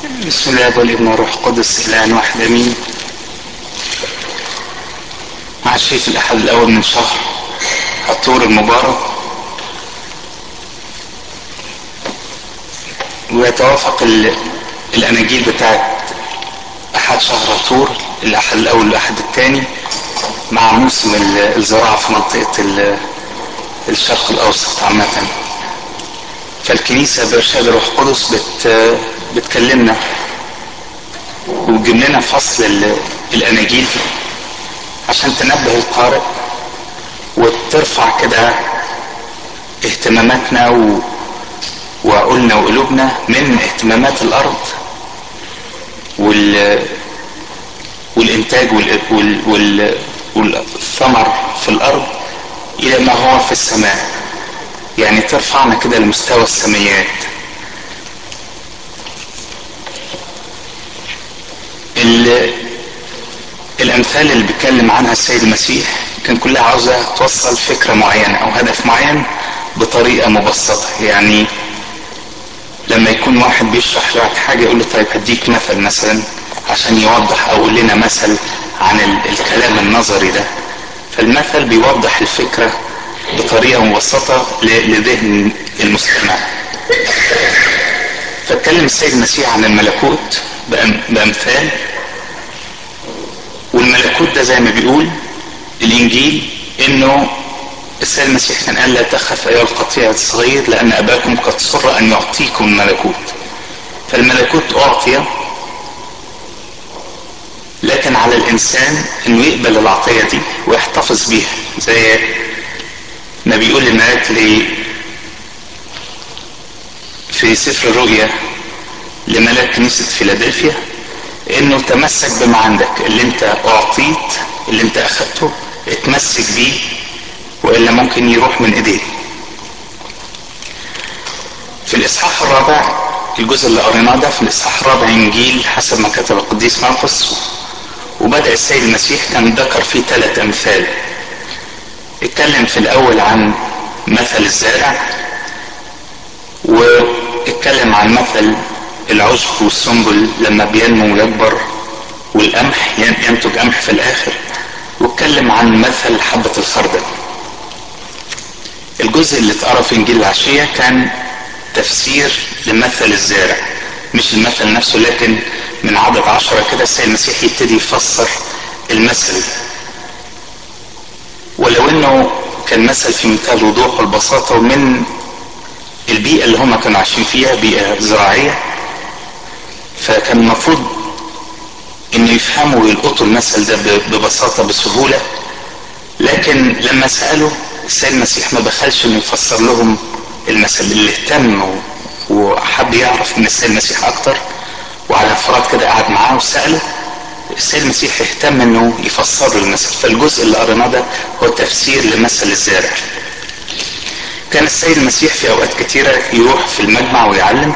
بسم الله والابن والروح القدس الان واحد امين عشية الاحد الاول من شهر الطور المبارك ويتوافق ال- الاناجيل بتاعت احد شهر الطور الاحد الاول والاحد الثاني مع موسم ال- الزراعة في منطقة ال- الشرق الاوسط عامة فالكنيسة بإرشاد الروح القدس بت بتكلمنا وتجيب لنا فصل ال- الأناجيل عشان تنبه القارئ وترفع كده اهتماماتنا و... وعقولنا وقلوبنا من اهتمامات الأرض وال... والإنتاج وال... وال... وال... والثمر في الأرض إلى ما هو في السماء يعني ترفعنا كده لمستوى السميات ال- الامثال اللي بيتكلم عنها السيد المسيح كان كلها عاوزه توصل فكره معينه او هدف معين بطريقه مبسطه يعني لما يكون واحد بيشرح لك حاجه يقول له طيب هديك مثل مثلا عشان يوضح او يقول لنا مثل عن ال- الكلام النظري ده فالمثل بيوضح الفكره بطريقه مبسطه ل- لذهن المستمع فاتكلم السيد المسيح عن الملكوت بأم- بامثال والملكوت ده زي ما بيقول الانجيل انه السيد المسيح كان قال لا تخف ايها القطيع الصغير لان اباكم قد سر ان يعطيكم الملكوت فالملكوت اعطي لكن على الانسان انه يقبل العطيه دي ويحتفظ بيها زي ما بيقول الملاك لي في سفر الرؤيا لملاك كنيسة فيلادلفيا انه تمسك بما عندك اللي انت اعطيت اللي انت اخدته اتمسك بيه والا ممكن يروح من ايديك في الاصحاح الرابع الجزء اللي قريناه ده في الاصحاح الرابع انجيل حسب ما كتب القديس مرقس وبدا السيد المسيح كان ذكر فيه ثلاث امثال اتكلم في الاول عن مثل الزارع واتكلم عن مثل العشب والسنبل لما بينمو ويكبر والقمح ينتج قمح في الاخر واتكلم عن مثل حبة الخردل الجزء اللي اتقرا في انجيل العشية كان تفسير لمثل الزارع مش المثل نفسه لكن من عدد عشرة كده السيد المسيح يبتدي يفسر المثل ولو انه كان مثل في منتهى الوضوح والبساطة ومن البيئة اللي هم كانوا عايشين فيها بيئة زراعية فكان المفروض ان يفهموا ويلقطوا المثل ده ببساطة بسهولة لكن لما سألوا السيد المسيح ما بخلش انه يفسر لهم المثل اللي اهتم وحب يعرف من السيد المسيح اكتر وعلى انفراد كده قعد معاه وسأله السيد المسيح اهتم انه يفسر له المثل فالجزء اللي قريناه ده هو تفسير لمثل الزارع كان السيد المسيح في اوقات كتيرة يروح في المجمع ويعلم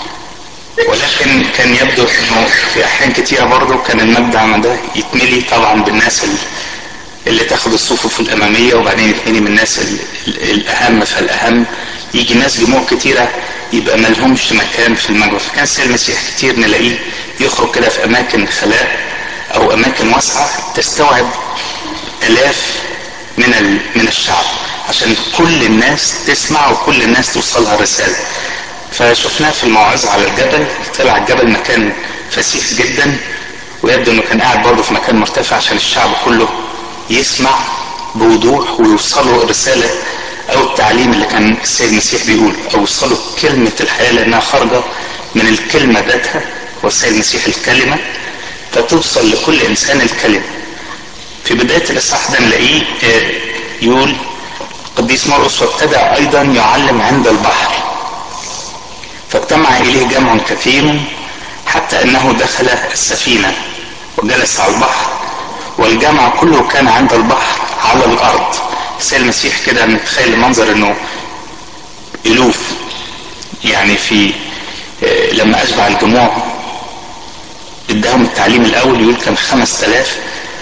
ولكن كان يبدو انه في احيان كتيرة برضه كان المجمع ده يتملي طبعا بالناس اللي تاخد الصفوف الامامية وبعدين يتملي من الناس الاهم فالاهم يجي ناس جموع كتيرة يبقى ملهمش مكان في المجمع فكان السيد المسيح كتير نلاقيه يخرج كده في اماكن خلاء او اماكن واسعة تستوعب الاف من من الشعب عشان كل الناس تسمع وكل الناس توصلها الرسالة فشفناه في الموعظة على الجبل طلع الجبل مكان فسيح جدا ويبدو انه كان قاعد برضه في مكان مرتفع عشان الشعب كله يسمع بوضوح ويوصلوا الرسالة او التعليم اللي كان السيد المسيح بيقول او يوصلوا كلمة الحياة لانها خارجة من الكلمة ذاتها والسيد المسيح الكلمة فتوصل لكل انسان الكلمة في بداية الاصحاح ده نلاقيه يقول القديس مرقس وابتدأ ايضا يعلم عند البحر فاجتمع اليه جمع كثير حتى انه دخل السفينة وجلس على البحر والجمع كله كان عند البحر على الارض السيد المسيح كده متخيل المنظر انه الوف يعني في لما اشبع الجموع اداهم التعليم الاول يقول كان خمس تلاف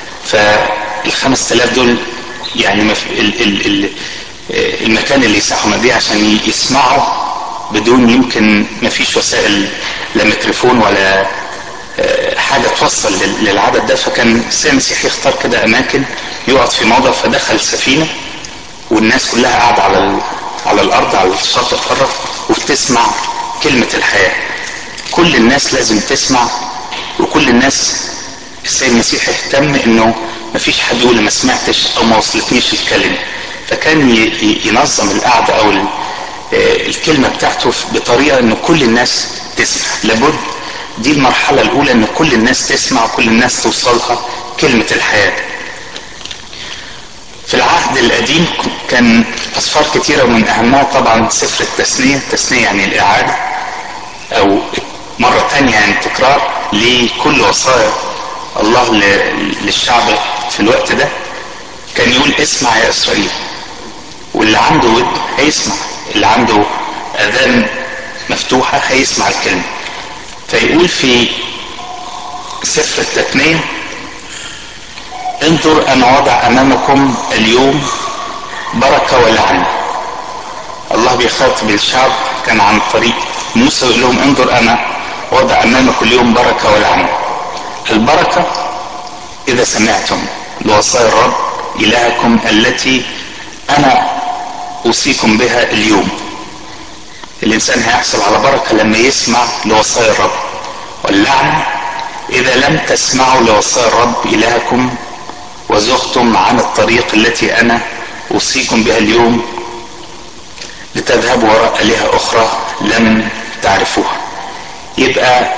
فالخمس تلاف دول يعني ال ال ال المكان اللي يسعهم قد عشان يسمعوا بدون يمكن ما فيش وسائل لا ميكروفون ولا حاجة توصل للعدد ده فكان السيد المسيح يختار كده أماكن يقعد في موضع فدخل السفينة والناس كلها قاعدة على على الأرض على الشاطئ بره وبتسمع كلمة الحياة كل الناس لازم تسمع وكل الناس السيد المسيح اهتم انه مفيش حد يقول ما سمعتش او ما وصلتنيش الكلمة فكان ينظم القعدة او الكلمة بتاعته بطريقة ان كل الناس تسمع لابد دي المرحلة الاولى ان كل الناس تسمع وكل الناس توصلها كلمة الحياة في العهد القديم كان اسفار كتيرة من اهمها طبعا سفر التثنية التثنية يعني الاعادة او مرة تانية يعني تكرار لكل وصايا الله للشعب في الوقت ده كان يقول اسمع يا اسرائيل واللي عنده ود هيسمع اللي عنده اذان مفتوحة هيسمع الكلمة فيقول في سفر التثنية انظر انا وضع امامكم اليوم بركة ولعنة الله بيخاطب الشعب كان عن طريق موسى يقول لهم انظر انا وضع امامكم اليوم بركة ولعنة البركة اذا سمعتم لوصايا الرب الهكم التي انا اوصيكم بها اليوم الانسان هيحصل على بركة لما يسمع لوصايا الرب واللعنة اذا لم تسمعوا لوصايا الرب الهكم وزغتم عن الطريق التي انا اوصيكم بها اليوم لتذهبوا وراء الهه اخرى لم تعرفوها يبقى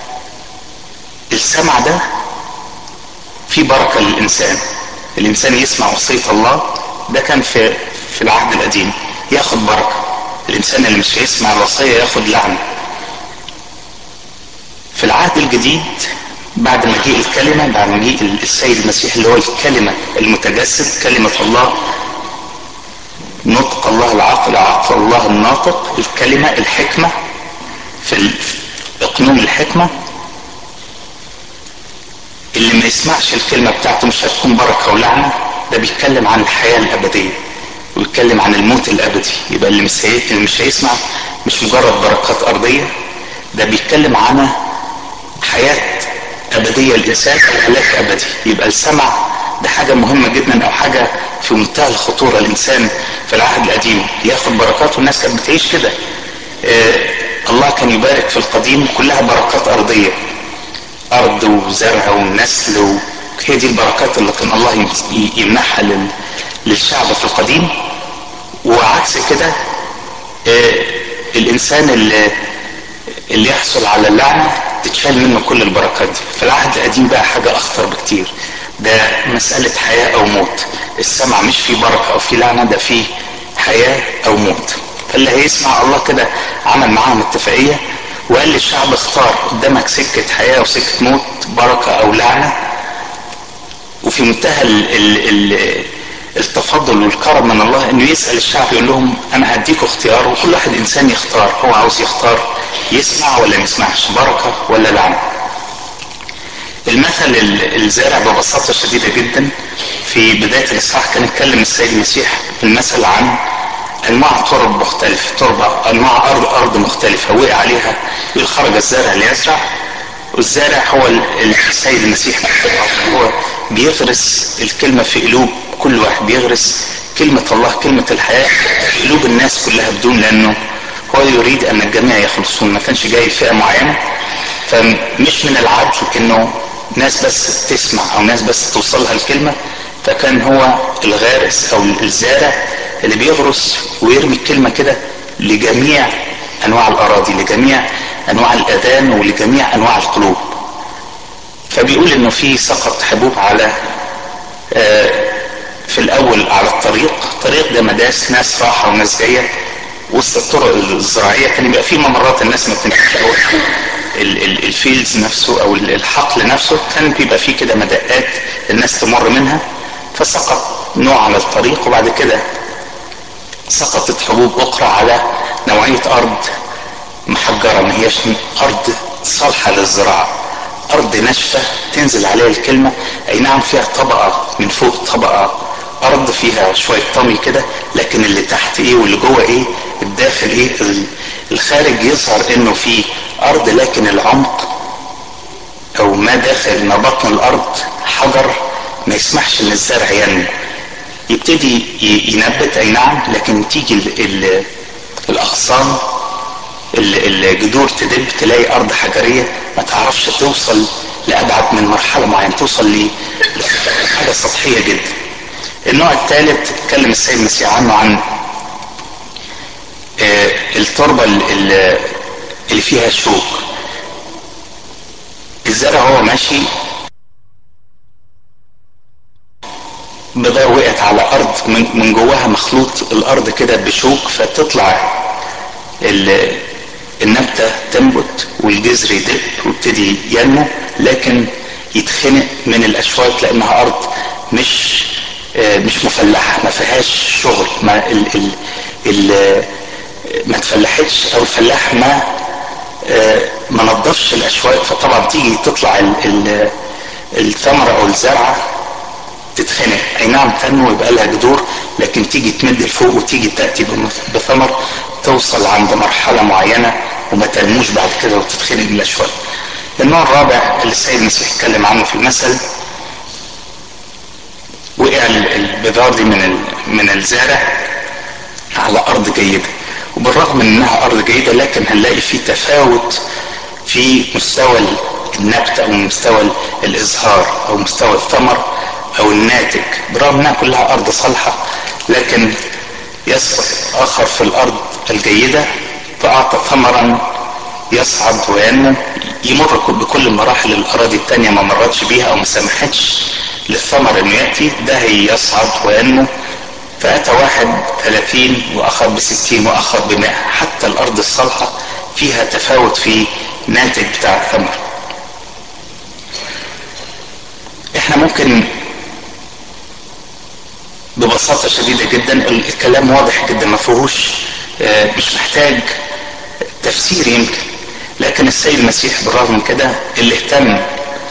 السمع ده في بركة للإنسان الإنسان يسمع وصية الله ده كان في في العهد القديم ياخد بركة الإنسان اللي مش هيسمع الوصية ياخد لعنة في العهد الجديد بعد ما جه الكلمة بعد ما جه السيد المسيح اللي هو الكلمة المتجسد كلمة الله نطق الله العقل عقل الله الناطق الكلمة الحكمة في اقنوم الحكمة اللي ما يسمعش الكلمة بتاعته مش هتكون بركة ولعنة ده بيتكلم عن الحياة الأبدية ويتكلم عن الموت الأبدي يبقى اللي مش اللي مش هيسمع مش مجرد بركات أرضية ده بيتكلم عن حياة أبدية الإنسان أو هلاك أبدي يبقى السمع ده حاجة مهمة جدا أو حاجة في منتهى الخطورة الإنسان في العهد القديم ياخد بركات والناس كانت بتعيش كده آه الله كان يبارك في القديم كلها بركات أرضية أرض وزرع ونسل و... هي دي البركات اللي كان الله يمنحها لل... للشعب في القديم وعكس كده آه الإنسان اللي اللي يحصل على اللعنة تتشال منه كل البركات دي في العهد القديم بقى حاجة أخطر بكتير ده مسألة حياة أو موت السمع مش فيه بركة أو فيه لعنة ده فيه حياة أو موت فاللي هيسمع الله كده عمل معاهم اتفاقية وقال للشعب اختار قدامك سكة حياة وسكة موت بركة أو لعنة وفي منتهى ال ال ال التفضل والكرم من الله انه يسأل الشعب يقول لهم انا هديكوا اختيار وكل واحد انسان يختار هو عاوز يختار يسمع ولا ما يسمعش بركة ولا لعنة المثل الزارع ببساطة شديدة جدا في بداية الإصحاح كان اتكلم السيد المسيح في المثل عن أنواع ترب مختلفة تربة أنواع أرض أرض مختلفة وقع عليها يقول خرج الزارع ليزرع والزارع هو السيد المسيح هو بيغرس الكلمة في قلوب كل واحد بيغرس كلمة الله كلمة الحياة في قلوب الناس كلها بدون لأنه هو يريد أن الجميع يخلصون ما كانش جاي فئة معينة فمش من العدل انه ناس بس تسمع او ناس بس توصلها الكلمة فكان هو الغارس او الزارع اللي بيغرس ويرمي الكلمة كده لجميع انواع الاراضي لجميع انواع الاذان ولجميع انواع القلوب فبيقول انه في سقط حبوب على في الاول على الطريق الطريق ده مداس ناس راحة وناس جاية وسط الطرق الزراعية كان يبقى في ممرات الناس ما بتمشيش الفيلز نفسه او الحقل نفسه كان بيبقى فيه كده مدقات الناس تمر منها فسقط نوع على الطريق وبعد كده سقطت حبوب اخرى على نوعية ارض محجرة ما هيش ارض صالحة للزراعة ارض ناشفة تنزل عليها الكلمة اي نعم فيها طبقة من فوق طبقة ارض فيها شوية طمي كده لكن اللي تحت ايه واللي جوه ايه الداخل ايه الخارج يظهر انه في ارض لكن العمق او ما داخل ما بطن الارض حجر ما يسمحش ان الزرع ينمو يبتدي ينبت اي نعم لكن تيجي ال ال الاغصان الجذور تدب تلاقي ارض حجريه ما تعرفش توصل لابعد من مرحله معينه توصل لحاجه سطحيه جدا النوع الثالث اتكلم السيد المسيح عنه عن آه التربه اللي فيها شوك الزرع هو ماشي بذار وقعت على ارض من, من جواها مخلوط الارض كده بشوك فتطلع النبته تنبت والجذر يدب ويبتدي ينمو لكن يتخنق من الاشواك لانها ارض مش مش مفلحه ما فيهاش شغل ما ال ال ال ما تفلحتش او الفلاح ما ما نظفش الاشواك فطبعا تيجي تطلع ال ال الثمره او الزرعه تتخنق اي نعم تنمو يبقى لها جذور لكن تيجي تمد لفوق وتيجي تاتي بثمر توصل عند مرحله معينه وما تنموش بعد كده وتتخنق من الاشواك النوع الرابع اللي السيد المسيح اتكلم عنه في المثل وقع البذار دي من من الزارع على ارض جيده وبالرغم من انها ارض جيده لكن هنلاقي في تفاوت في مستوى النبت او مستوى الازهار او مستوى الثمر او الناتج برغم انها كلها ارض صالحه لكن يسقط اخر في الارض الجيده فاعطى ثمرا يصعد وينمو يمر بكل مراحل الاراضي التانية ما مرتش بيها او ما سمحتش للثمر انه ياتي ده يصعد وينمو فاتى واحد ثلاثين واخر بستين واخر بمائة حتى الارض الصالحة فيها تفاوت في ناتج بتاع الثمر احنا ممكن ببساطة شديدة جدا الكلام واضح جدا ما فيهوش مش محتاج تفسير يمكن لكن السيد المسيح بالرغم من كده اللي اهتم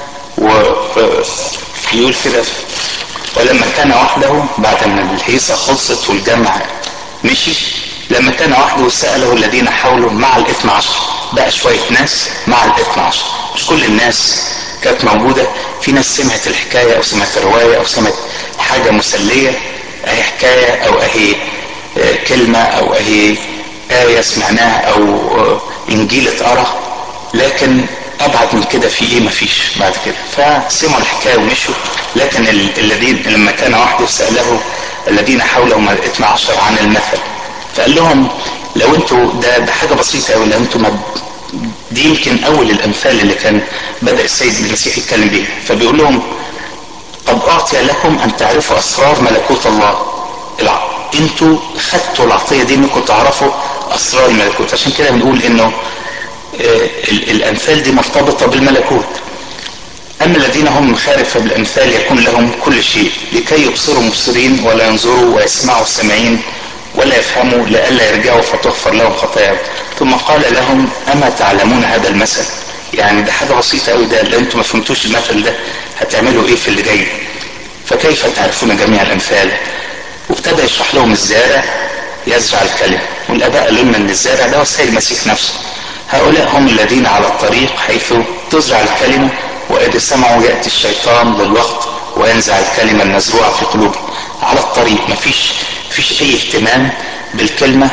ويقول كده ولما كان وحده بعد ما الهيصة خلصت والجمع مشي لما كان وحده سأله الذين حوله مع الاثنى عشر بقى شوية ناس مع الاثنى عشر مش كل الناس كانت موجودة في ناس سمعت الحكاية او سمعت الرواية او سمعت حاجة مسلية اهي حكاية او اهي كلمة او اهي آية سمعناها او انجيل اتقرا لكن ابعد من كده في ايه مفيش بعد كده فسمعوا الحكايه ومشوا لكن الذين لما كان وحده ساله الذين حوله ما الاثنى عشر عن المثل فقال لهم لو انتوا ده ده حاجه بسيطه قوي لو انتوا ما دي يمكن اول الامثال اللي كان بدا السيد المسيح يتكلم بيها فبيقول لهم قد اعطي لكم ان تعرفوا اسرار ملكوت الله انتوا خدتوا العطيه دي انكم تعرفوا اسرار الملكوت عشان كده بنقول انه الامثال دي مرتبطه بالملكوت اما الذين هم خارج فبالامثال يكون لهم كل شيء لكي يبصروا مبصرين ولا ينظروا ويسمعوا سامعين ولا يفهموا لئلا يرجعوا فتغفر لهم خطاياهم ثم قال لهم اما تعلمون هذا المثل يعني ده حاجه بسيطه قوي ده لو انتم ما فهمتوش المثل ده هتعملوا ايه في اللي جاي فكيف تعرفون جميع الامثال وابتدى يشرح لهم الزارع يزرع الكلمه والاباء قالوا لنا ان الزارع ده هو السيد المسيح نفسه هؤلاء هم الذين على الطريق حيث تزرع الكلمة وإذا سمعوا يأتي الشيطان للوقت وينزع الكلمة المزروعة في قلوبهم على الطريق مفيش فيش أي اهتمام بالكلمة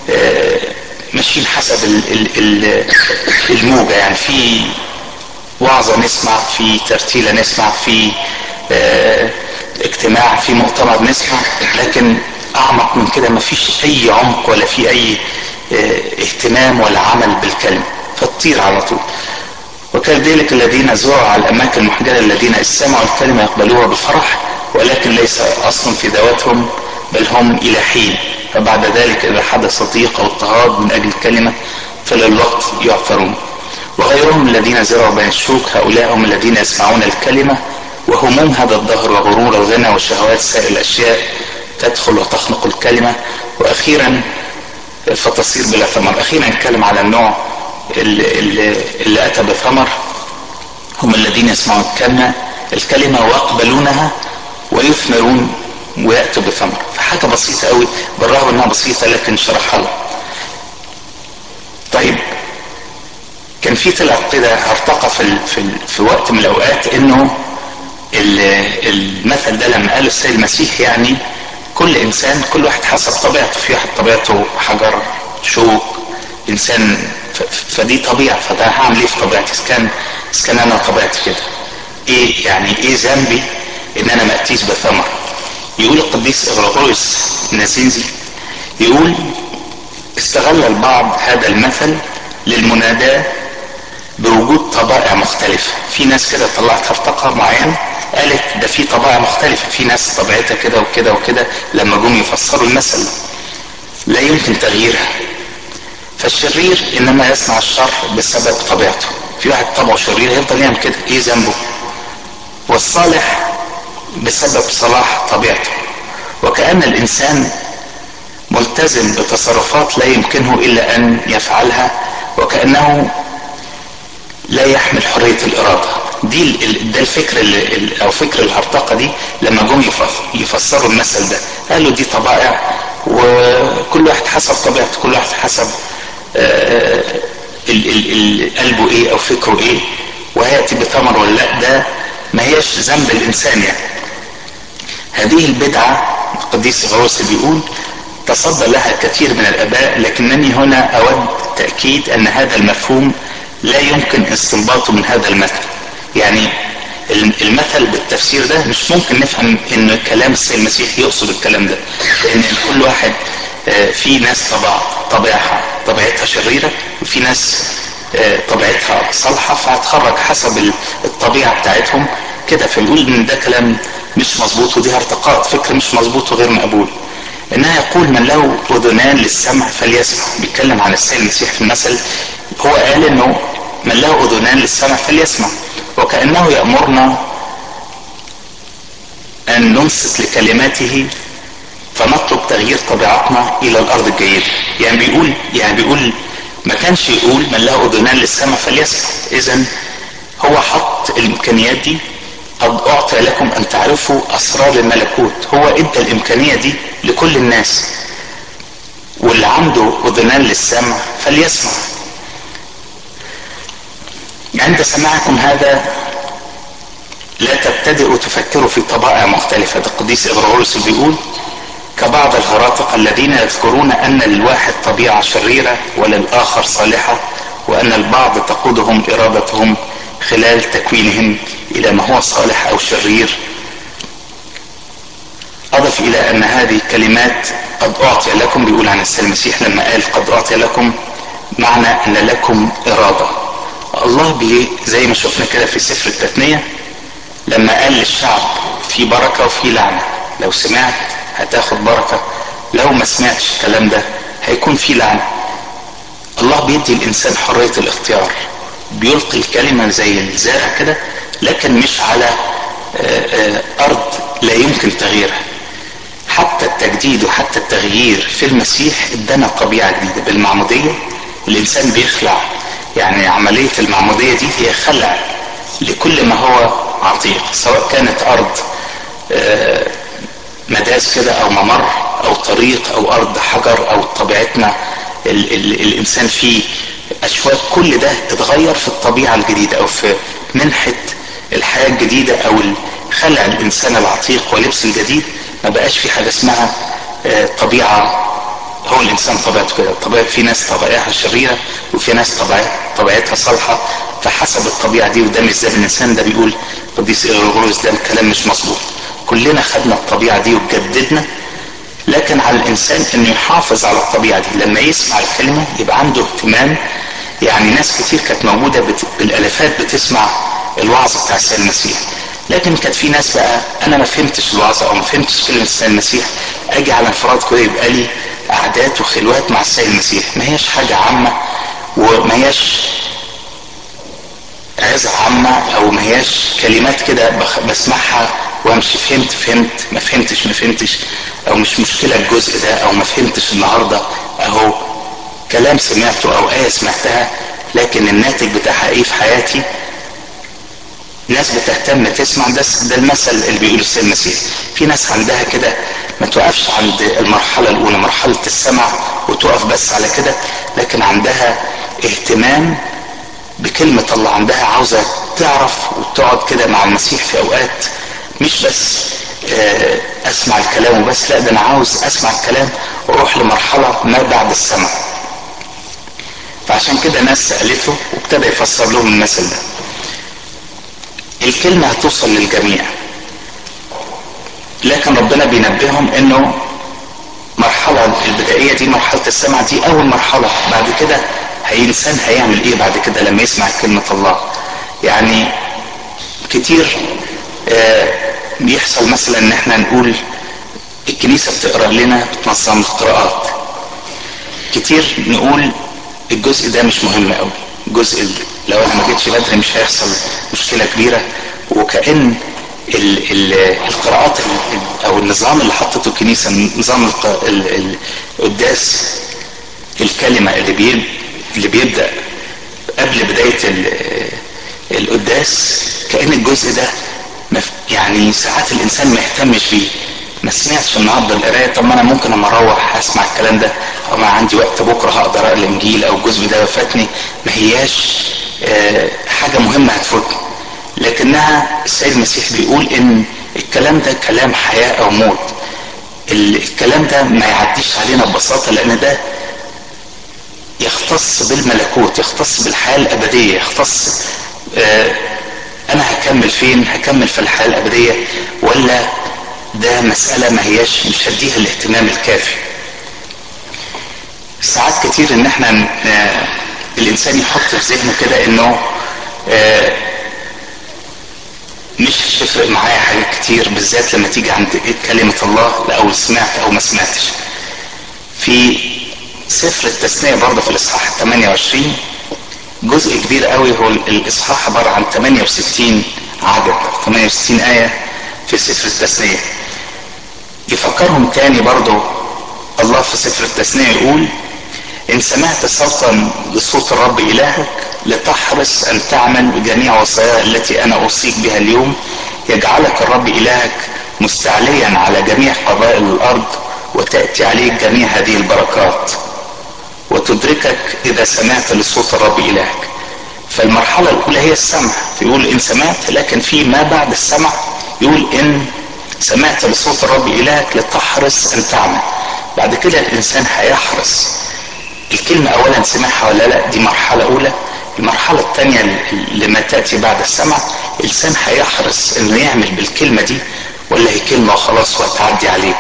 ماشيين حسب ال ال ال الموجة يعني في وعظة نسمع في ترتيلة نسمع في اجتماع في مؤتمر نسمع لكن أعمق من كده مفيش أي عمق ولا في أي اهتمام ولا عمل بالكلمة فتطير على طول وكذلك الذين زرعوا على الأماكن المحجلة الذين استمعوا الكلمة يقبلوها بفرح ولكن ليس أصل في ذواتهم بل هم إلى حين فبعد ذلك إذا حدث ضيق أو اضطهاد من أجل الكلمة فللوقت يعثرون وغيرهم الذين زرعوا بين الشوك هؤلاء هم الذين يسمعون الكلمة وهموم هذا الدهر وغرور الغنى وشهوات سائر الأشياء تدخل وتخنق الكلمة وأخيرا فتصير بلا ثمر اخيرا نتكلم على النوع اللي, اللي, اللي اتى بثمر هم الذين يسمعون الكلمة الكلمة ويقبلونها ويثمرون ويأتوا بثمر فحاجة بسيطة قوي بالرغم انها بسيطة لكن شرحها لها طيب كان في طلع كده هرطقه في ال في, ال في وقت من الاوقات انه المثل ده لما قاله السيد المسيح يعني كل انسان كل واحد حسب طبيعته في واحد طبيعته حجر شوك انسان فدي طبيعه فده هعمل ايه في طبيعتي اذا كان اذا كان انا طبيعتي كده ايه يعني ايه ذنبي ان انا ما اتيش بثمر يقول القديس اغريغوريوس النسينزي يقول استغل البعض هذا المثل للمناداة بوجود طبائع مختلفة في ناس كده طلعت هرطقة معينة قالت ده في طبائع مختلفة في ناس طبيعتها كده وكده وكده لما جم يفسروا المثل لا يمكن تغييرها فالشرير انما يصنع الشر بسبب طبيعته في واحد طبعه شرير هيفضل يعمل كده ايه ذنبه والصالح بسبب صلاح طبيعته وكأن الإنسان ملتزم بتصرفات لا يمكنه إلا أن يفعلها وكأنه لا يحمل حرية الإرادة دي ده الفكر اللي أو فكر الهرطقة دي لما جم يفسروا المثل ده قالوا دي طبائع وكل واحد حسب طبيعته كل واحد حسب قلبه ايه او فكره ايه وهياتي بثمر ولا لا ده ما هيش ذنب الانسان يعني هذه البدعة القديس غوث بيقول تصدى لها كثير من الاباء لكنني هنا اود تأكيد ان هذا المفهوم لا يمكن استنباطه من هذا المثل يعني المثل بالتفسير ده مش ممكن نفهم ان كلام السيد المسيح يقصد الكلام ده لان كل واحد في ناس طبع طبيعها طبيعتها شريرة وفي ناس طبيعتها صالحة فهتخرج حسب الطبيعة بتاعتهم كده فيقول ان ده كلام مش مظبوط ودي ارتقاء فكر مش مظبوط وغير مقبول انها يقول من له اذنان للسمع فليسمع بيتكلم عن السيد المسيح في المثل هو قال انه من له اذنان للسمع فليسمع وكانه يامرنا ان ننصت لكلماته فنطلب تغيير طبيعتنا الى الارض الجيده يعني بيقول يعني بيقول ما كانش يقول من له اذنان للسمع فليسمع اذا هو حط الامكانيات دي قد اعطي لكم ان تعرفوا اسرار الملكوت هو ادى الامكانيه دي لكل الناس واللي عنده اذنان للسمع فليسمع عند سماعكم هذا لا تبتدئوا تفكروا في طبائع مختلفة ده القديس إغرغوريوس بيقول كبعض الهراطقة الذين يذكرون أن للواحد طبيعة شريرة وللآخر صالحة وأن البعض تقودهم إرادتهم خلال تكوينهم إلى ما هو صالح أو شرير أضف إلى أن هذه الكلمات قد أعطي لكم بيقول عن السيد المسيح لما قال قد أعطي لكم معنى أن لكم إرادة الله بي زي ما شفنا كده في سفر التثنية لما قال للشعب في بركة وفي لعنة لو سمعت هتاخد بركة لو ما سمعتش الكلام ده هيكون في لعنة الله بيدي الإنسان حرية الاختيار بيلقي الكلمة زي الزارع كده لكن مش على أرض لا يمكن تغييرها حتى التجديد وحتى التغيير في المسيح ادانا طبيعة جديدة بالمعمودية الإنسان بيخلع يعني عملية المعمودية دي هي خلع لكل ما هو عتيق سواء كانت أرض مداس كده أو ممر أو طريق أو أرض حجر أو طبيعتنا ال ال الإنسان فيه أشواك كل ده اتغير في الطبيعة الجديدة أو في منحة الحياة الجديدة أو خلع الإنسان العتيق ولبس الجديد ما بقاش في حاجة اسمها طبيعة هو الإنسان طبيعته كده طبيعة في ناس طبيعتها شريرة وفي ناس طبيعتها طبيعتها صالحة فحسب الطبيعة دي وده مش زي الإنسان ده بيقول قديس إغريغوريوس ده الكلام مش مظبوط كلنا خدنا الطبيعة دي وجددنا لكن على الإنسان إنه يحافظ على الطبيعة دي لما يسمع الكلمة يبقى عنده اهتمام يعني ناس كتير كانت موجودة بت... بالالافات بتسمع الوعظ بتاع السيد المسيح لكن كانت في ناس بقى انا ما فهمتش الوعظ او ما فهمتش كلمة السيد المسيح اجي على انفراد كده يبقى لي قعدات وخلوات مع السيد المسيح ما هيش حاجة عامة وما هيش عظة عامة او ما هياش كلمات كده بسمعها وامشي فهمت فهمت ما فهمتش ما فهمتش او مش مشكلة الجزء ده او ما فهمتش النهاردة اهو كلام سمعته او آية سمعتها لكن الناتج بتاعها ايه في حياتي ناس بتهتم تسمع ده ده المثل اللي بيقوله السيد المسيح في ناس عندها كده ما توقفش عند المرحلة الأولى مرحلة السمع وتقف بس على كده لكن عندها اهتمام بكلمة الله عندها عاوزة تعرف وتقعد كده مع المسيح في اوقات مش بس اسمع الكلام وبس لا ده انا عاوز اسمع الكلام واروح لمرحلة ما بعد السمع فعشان كده ناس سألته وابتدى يفسر لهم المثل ده الكلمة هتوصل للجميع لكن ربنا بينبههم انه مرحلة البدائية دي مرحلة السمع دي أول مرحلة بعد كده هي الإنسان هيعمل إيه بعد كده لما يسمع كلمة الله يعني كتير آه بيحصل مثلا إن إحنا نقول الكنيسة بتقرأ لنا بتنظم القراءات كتير نقول الجزء ده مش مهم قوي الجزء لو انا ما جيتش بدري مش هيحصل مشكله كبيره وكان ال ال القراءات ال او النظام اللي حطته الكنيسه نظام القداس الكلمه اللي بي اللي بيبدا قبل بدايه القداس كان الجزء ده يعني ساعات الانسان ما يهتمش بيه ما سمعتش النهارده القرايه طب ما انا ممكن اما اروح اسمع الكلام ده او ما عندي وقت بكره هقدر اقرا الانجيل او الجزء ده فاتني ما هياش آه حاجه مهمه هتفوتني لكنها السيد المسيح بيقول ان الكلام ده كلام حياه او موت الكلام ده ما يعديش علينا ببساطه لان ده يختص بالملكوت يختص بالحياه الابديه يختص آه انا هكمل فين هكمل في الحياه الابديه ولا ده مسألة ما هياش مش هديها الاهتمام الكافي ساعات كتير ان احنا آه الانسان يحط في ذهنه كده انه آه مش هتفرق معايا حاجات كتير بالذات لما تيجي عند كلمة الله لأول سمعت او ما سمعتش في سفر التثنية برضه في الاصحاح 28 جزء كبير قوي هو الاصحاح عبارة عن 68 عدد 68 آية في سفر التثنية يفكرهم تاني برضو الله في سفر التثنية يقول إن سمعت صوتا لصوت الرب إلهك لتحرص أن تعمل بجميع وصاياه التي أنا أوصيك بها اليوم يجعلك الرب إلهك مستعليا على جميع قبائل الأرض وتأتي عليك جميع هذه البركات وتدركك إذا سمعت لصوت الرب إلهك فالمرحلة الأولى هي السمع يقول إن سمعت لكن في ما بعد السمع يقول إن سمعت لصوت الرب إلهك لتحرص أن تعمل بعد كده الإنسان هيحرص الكلمة أولا سمعها ولا لا دي مرحلة أولى المرحلة الثانية لما تأتي بعد السمع الإنسان هيحرص إنه يعمل بالكلمة دي ولا هي كلمة وخلاص وهتعدي عليه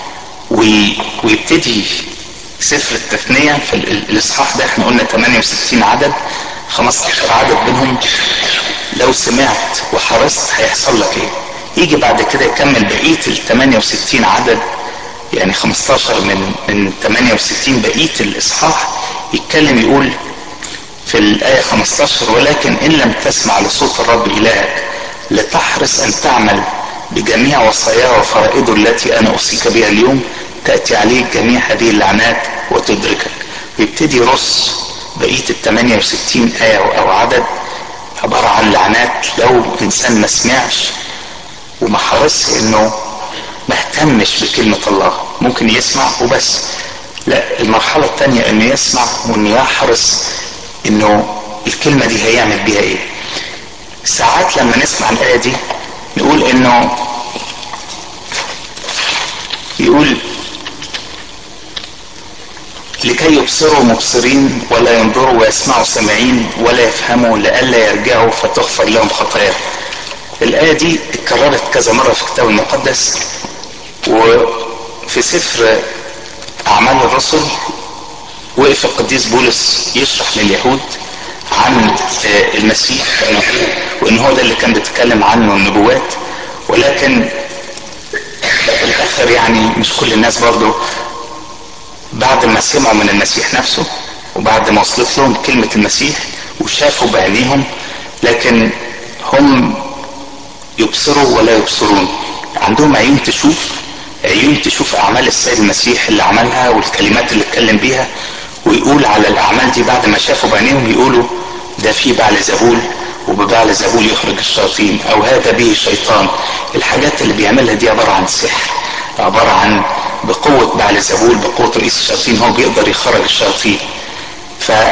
ويبتدي سفر التثنية في الإصحاح ده احنا قلنا 68 عدد 15 عدد منهم لو سمعت وحرصت هيحصل لك ايه يجي بعد كده يكمل بقية ال 68 عدد يعني 15 من من 68 بقية الإصحاح يتكلم يقول في الآية 15 ولكن إن لم تسمع لصوت الرب إلهك لتحرص أن تعمل بجميع وصاياه وفرائضه التي أنا أوصيك بها اليوم تأتي عليك جميع هذه اللعنات وتدركك ويبتدي يرص بقية ال 68 آية أو عدد عبارة عن لعنات لو إنسان ما سمعش وما حرصش إنه ما اهتمش بكلمة الله ممكن يسمع وبس لا المرحلة الثانية إنه يسمع وإنه يحرص إنه الكلمة دي هيعمل بيها إيه ساعات لما نسمع الآية دي نقول إنه يقول لكي يبصروا مبصرين ولا ينظروا ويسمعوا سامعين ولا يفهموا لئلا يرجعوا فتغفر لهم خطاياهم الآية دي اتكررت كذا مرة في الكتاب المقدس وفي سفر أعمال الرسل وقف القديس بولس يشرح لليهود عن المسيح وإن هو ده اللي كان بيتكلم عنه النبوات ولكن في الآخر يعني مش كل الناس برضو بعد ما سمعوا من المسيح نفسه وبعد ما وصلت لهم كلمة المسيح وشافوا بعينيهم لكن هم يبصروا ولا يبصرون عندهم عيون تشوف عيون تشوف أعمال السيد المسيح اللي عملها والكلمات اللي اتكلم بيها ويقول على الأعمال دي بعد ما شافوا بعينيهم يقولوا ده في بعل زبول وببعل زبول يخرج الشياطين أو هذا به الشيطان الحاجات اللي بيعملها دي عبارة عن سحر عبارة عن بقوة بعل زبول بقوة رئيس الشياطين هو بيقدر يخرج الشياطين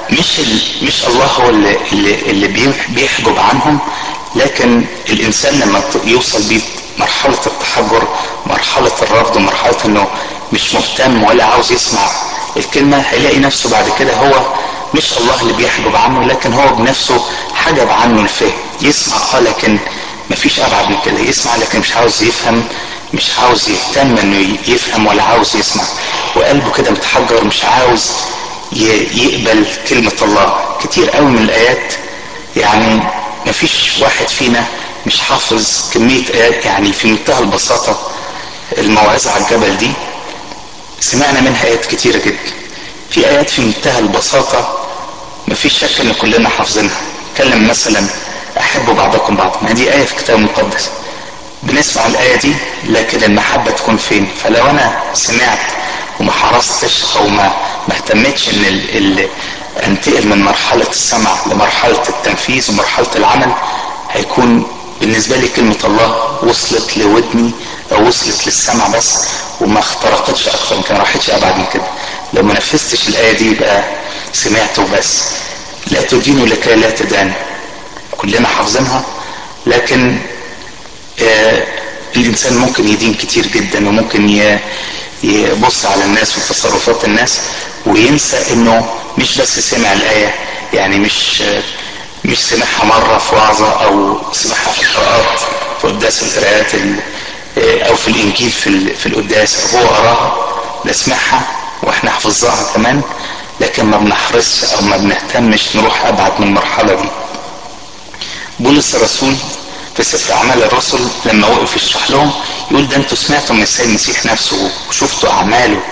مش ال... مش الله هو اللي اللي, اللي بيحجب عنهم لكن الانسان لما يوصل بيه مرحلة التحجر مرحلة الرفض ومرحلة انه مش مهتم ولا عاوز يسمع الكلمة هيلاقي نفسه بعد كده هو مش الله اللي بيحجب عنه لكن هو بنفسه حجب عنه الفهم يسمع اه لكن مفيش ابعد من كده يسمع لكن مش عاوز يفهم مش عاوز يهتم انه يفهم ولا عاوز يسمع وقلبه كده متحجر مش عاوز يقبل كلمة الله كتير قوي من الآيات يعني مفيش واحد فينا مش حافظ كمية آيات يعني في منتهى البساطة الموعظة على الجبل دي سمعنا منها آيات كتيرة جدا في آيات في منتهى البساطة مفيش شك إن كلنا حافظينها اتكلم مثلا أحبوا بعضكم بعضا ما دي آية في الكتاب المقدس بنسمع الآية دي لكن المحبة تكون فين فلو أنا سمعت وما حرصتش أو ما ما اهتمتش إن ال ال انتقل من مرحلة السمع لمرحلة التنفيذ ومرحلة العمل هيكون بالنسبة لي كلمة الله وصلت لودني أو وصلت للسمع بس وما اخترقتش أكثر يمكن ما راحتش أبعد من كده لو ما نفذتش الآية دي يبقى سمعته بس لا تدين لكي لا تدان كلنا حافظينها لكن آه الإنسان ممكن يدين كتير جدا وممكن يبص على الناس وتصرفات الناس وينسى انه مش بس سمع الآية يعني مش مش سمعها مرة في وعظة أو سمعها في القراءات في قداس القراءات أو في الإنجيل في في القداس هو قراها ده سمعها وإحنا حفظناها كمان لكن ما بنحرصش أو ما بنهتمش نروح أبعد من المرحلة دي بولس الرسول في سفر أعمال الرسل لما وقف يشرح لهم يقول ده أنتوا سمعتوا من السيد المسيح نفسه وشفتوا أعماله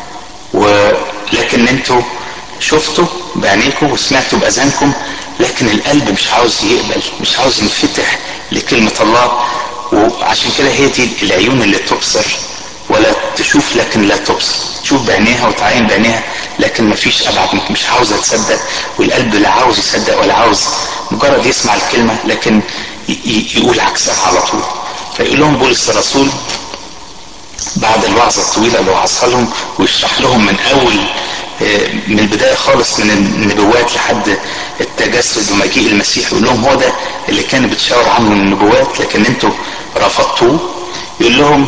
ولكن أنتوا شفتوا بعينيكم وسمعتوا بأذانكم لكن القلب مش عاوز يقبل مش عاوز ينفتح لكلمة الله وعشان كده هي دي العيون اللي تبصر ولا تشوف لكن لا تبصر تشوف بعينيها وتعاين بعينيها لكن مفيش ابعد منك مش عاوزه تصدق والقلب لا عاوز يصدق ولا عاوز مجرد يسمع الكلمه لكن يقول عكسها على طول فيقول لهم بولس الرسول بعد الوعظه الطويله اللي وعظها لهم ويشرح لهم من اول من البدايه خالص من النبوات لحد التجسد ومجيء المسيح يقول لهم هو ده اللي كان بتشاور عنه من النبوات لكن انتوا رفضتوه يقول لهم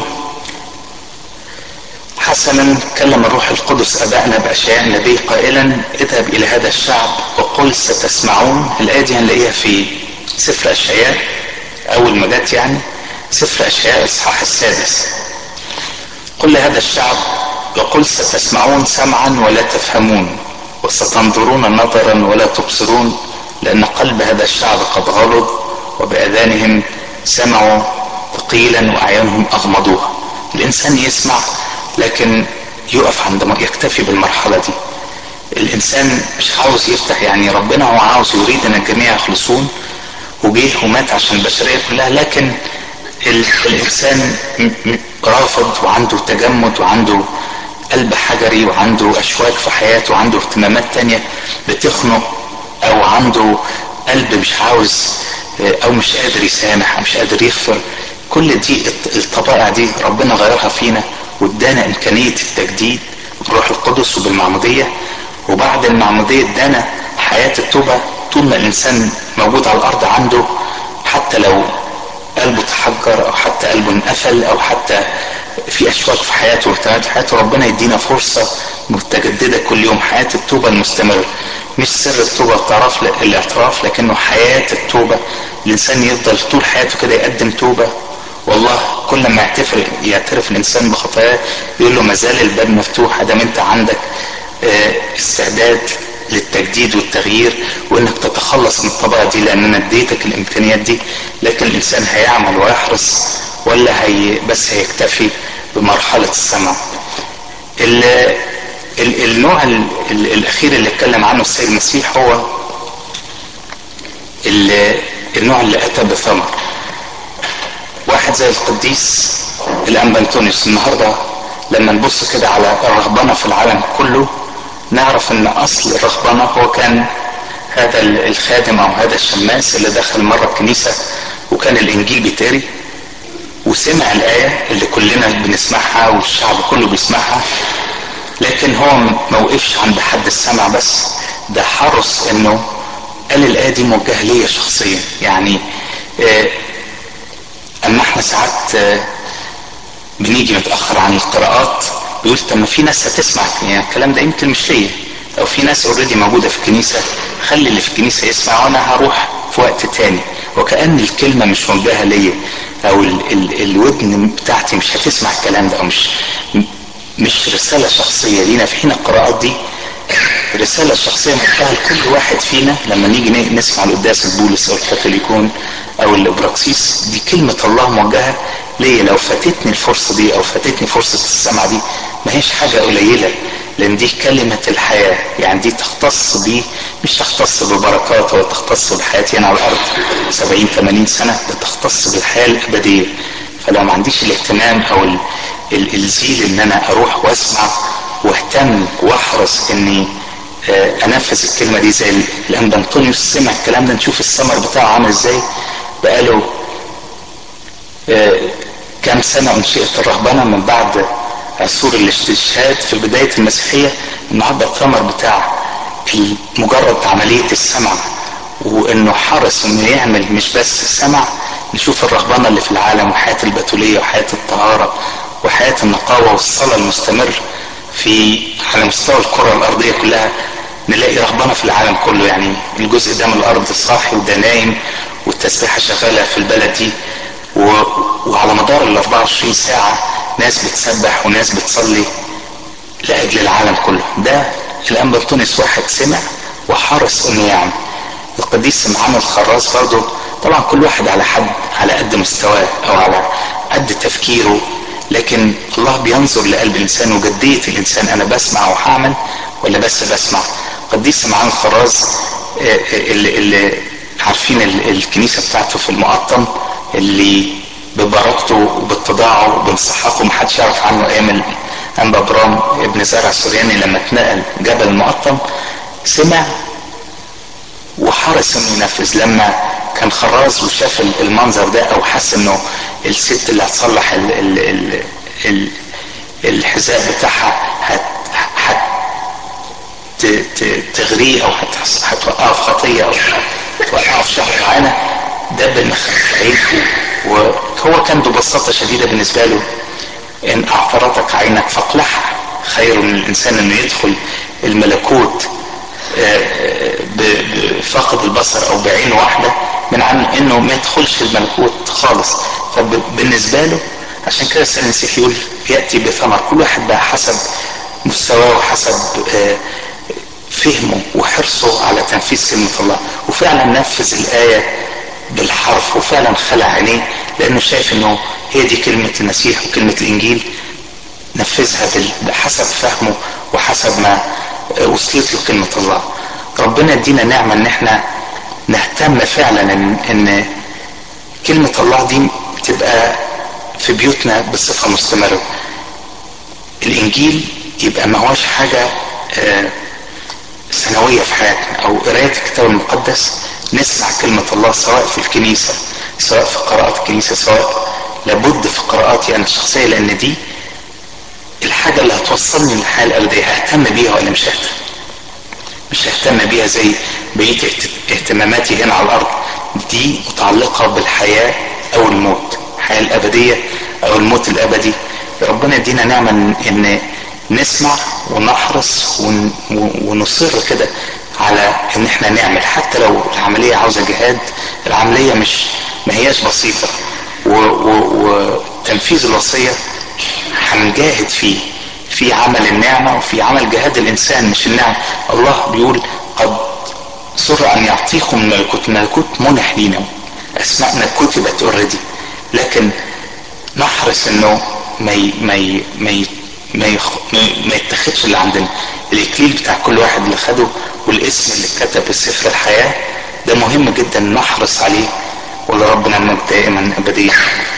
حسنا كلم الروح القدس ابائنا باشياء النبي قائلا اذهب الى هذا الشعب وقل ستسمعون الايه دي هنلاقيها في سفر اشعياء اول ما جت يعني سفر اشعياء الاصحاح السادس قل لهذا الشعب وقل ستسمعون سمعا ولا تفهمون وستنظرون نظرا ولا تبصرون لان قلب هذا الشعب قد غلظ وباذانهم سمعوا ثقيلا واعينهم اغمضوها الانسان يسمع لكن يقف عند ما يكتفي بالمرحلة دي الإنسان مش عاوز يفتح يعني ربنا هو عاوز يريد أن الجميع يخلصون وجه ومات عشان البشرية كلها لكن الإنسان رافض وعنده تجمد وعنده قلب حجري وعنده أشواك في حياته وعنده اهتمامات تانية بتخنق أو عنده قلب مش عاوز أو مش قادر يسامح أو مش قادر يغفر كل دي الطبائع دي ربنا غيرها فينا وادانا امكانيه التجديد بالروح القدس وبالمعموديه وبعد المعموديه ادانا حياه التوبه طول ما الانسان موجود على الارض عنده حتى لو قلبه تحجر او حتى قلبه انقفل او حتى في اشواك في حياته واهتمامات في حياته ربنا يدينا فرصه متجدده كل يوم حياه التوبه المستمره مش سر التوبه الاعتراف الاعتراف لكنه حياه التوبه الانسان يفضل طول حياته كده يقدم توبه والله كل ما يعترف يعترف الانسان بخطاياه يقول له ما زال الباب مفتوح ادام انت عندك استعداد للتجديد والتغيير وانك تتخلص من الطبقه دي لان انا اديتك الامكانيات دي لكن الانسان هيعمل ويحرص ولا هي بس هيكتفي بمرحله السمع. ال ال النوع ال ال الاخير اللي اتكلم عنه السيد المسيح هو النوع اللي اتى بثمر. واحد زي القديس الانبا انطونيوس النهارده لما نبص كده على الرهبنه في العالم كله نعرف ان اصل الرهبنه هو كان هذا الخادم او هذا الشماس اللي دخل مره الكنيسه وكان الانجيل بيتقري وسمع الايه اللي كلنا بنسمعها والشعب كله بيسمعها لكن هو ما وقفش عند حد السمع بس ده حرص انه قال الايه دي موجهه ليا شخصيا يعني آه اما احنا ساعات آه بنيجي متاخر عن القراءات بيقول طب ما في ناس هتسمع يعني الكلام ده يمكن مش ليا لو في ناس اوريدي موجوده في الكنيسه خلي اللي في الكنيسه يسمع وانا هروح في وقت تاني وكأن الكلمة مش موجهة ليا او ال ال الودن بتاعتي مش هتسمع الكلام ده او مش مش رسالة شخصية لينا في حين القراءات دي رسالة شخصية موجهة لكل واحد فينا لما نيجي نسمع القداس البولس او الكاثوليكون او الابراكسيس دي كلمة الله موجهة ليا لو فاتتني الفرصة دي او فاتتني فرصة السمع دي ما هيش حاجة قليلة لان دي كلمة الحياة يعني دي تختص بي مش تختص ببركات ولا تختص بحياتي انا على الارض 70 80 سنة ده تختص بالحياة الابدية فلو ما عنديش الاهتمام او ال ال الزيل ان انا اروح واسمع واهتم واحرص اني آه انفذ الكلمة دي زي الانبا انطونيوس سمع الكلام ده نشوف الثمر بتاعه عامل ازاي بقاله آه كام سنة انشئت الرهبنة من بعد عصور الاستشهاد في بداية المسيحية النهاردة الثمر بتاع مجرد عملية السمع وانه حرص انه يعمل مش بس سمع نشوف الرهبنة اللي في العالم وحياة البتولية وحياة الطهارة وحياة النقاوة والصلاة المستمر في على مستوى الكرة الأرضية كلها نلاقي رهبنة في العالم كله يعني الجزء ده من الأرض صاحي وده نايم والتسبيحة شغالة في البلد دي و... وعلى مدار ال 24 ساعة ناس بتسبح وناس بتصلي لأجل العالم كله ده الأنبا تونس واحد سمع وحرص انه يعمل القديس سمعان الخراز برضه طبعا كل واحد على حد على قد مستواه او على قد تفكيره لكن الله بينظر لقلب الانسان وجدية الانسان انا بسمع وهعمل ولا بس بسمع قديس سمعان الخراز اللي, اللي عارفين الكنيسة بتاعته في المقطم اللي ببركته وباتضاعه وبانسحاقه محدش يعرف عنه ايام انبا برام ابن زرع السورياني لما اتنقل جبل المقطم سمع وحرص انه ينفذ لما كان خراز وشاف المنظر ده او حس انه الست اللي هتصلح ال ال ال ال الحذاء بتاعها هت هت تغريه او هتوقعه في خطيه او توقعه في شهر معينه ده بالمخ عين وهو كان ببساطه شديده بالنسبه له ان اعثرتك عينك فاقلعها خير من الانسان انه يدخل الملكوت بفقد البصر او بعين واحده من عن انه ما يدخلش الملكوت خالص فبالنسبه له عشان كده السيد المسيح يقول ياتي بثمر كل واحد بقى حسب مستواه وحسب فهمه وحرصه على تنفيذ كلمه الله وفعلا نفذ الايه بالحرف وفعلا خلع عينيه لانه شايف انه هي دي كلمه المسيح وكلمه الانجيل نفذها بحسب فهمه وحسب ما وصلت له كلمة الله ربنا يدينا نعمة ان احنا نهتم فعلا ان, إن كلمة الله دي تبقى في بيوتنا بصفة مستمرة الانجيل يبقى ما هوش حاجة سنوية في حياتنا او قراية الكتاب المقدس نسمع كلمة الله سواء في الكنيسة سواء في قراءات الكنيسة سواء لابد في قراءاتي انا الشخصية لان دي الحاجة اللي هتوصلني للحياة الأبدية ههتم بيها ولا مش ههتم مش ههتم بيها زي بقية اهتماماتي هنا على الأرض دي متعلقة بالحياة أو الموت الحياة الأبدية أو الموت الأبدي ربنا يدينا نعمة إن نسمع ونحرص ونصر كده على ان احنا نعمل حتى لو العملية عاوزة جهاد العملية مش ما هياش بسيطة وتنفيذ الوصية هنجاهد فيه في عمل النعمة وفي عمل جهاد الإنسان مش النعمة الله بيقول قد سر أن يعطيكم الملكوت الملكوت منح لينا أسماءنا كتبت اوريدي لكن نحرص إنه ما ي... ما ي... ما ي... ما, يخ... ما يتخذش اللي عندنا الإكليل بتاع كل واحد اللي خده والاسم اللي اتكتب في سفر الحياة ده مهم جدا نحرص عليه ولربنا المجد دائما أبديا